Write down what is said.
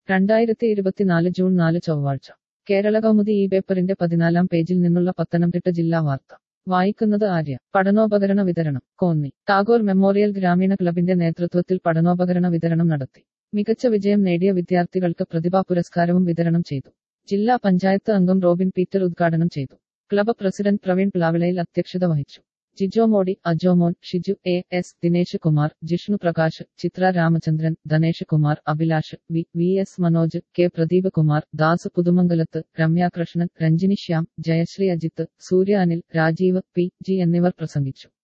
രണ്ടായിരത്തി ഇരുപത്തിനാല് ജൂൺ നാല് ചൊവ്വാഴ്ച കേരള കൗമുദി ഈ പേപ്പറിന്റെ പതിനാലാം പേജിൽ നിന്നുള്ള പത്തനംതിട്ട ജില്ലാ വാർത്ത വായിക്കുന്നത് ആര്യ പഠനോപകരണ വിതരണം കോന്നി ടാഗോർ മെമ്മോറിയൽ ഗ്രാമീണ ക്ലബിന്റെ നേതൃത്വത്തിൽ പഠനോപകരണ വിതരണം നടത്തി മികച്ച വിജയം നേടിയ വിദ്യാർത്ഥികൾക്ക് പ്രതിഭാ പുരസ്കാരവും വിതരണം ചെയ്തു ജില്ലാ പഞ്ചായത്ത് അംഗം റോബിൻ പീറ്റർ ഉദ്ഘാടനം ചെയ്തു ക്ലബ് പ്രസിഡന്റ് പ്രവീൺ പ്ലാവിളയിൽ അധ്യക്ഷത വഹിച്ചു Jijo Modi Ajomon Shiju A S Dinesh Kumar Jishnu Prakash Chitra Ramachandran Dhanesh Kumar Abhilash V V S Manoj K Pradeep Kumar Das Puthumangalath Ramya Krishnan Ranjini Shyam Jayasree Ajith Surya Anil Rajeev P G എന്നിവർ പ്രസംഗിച്ചു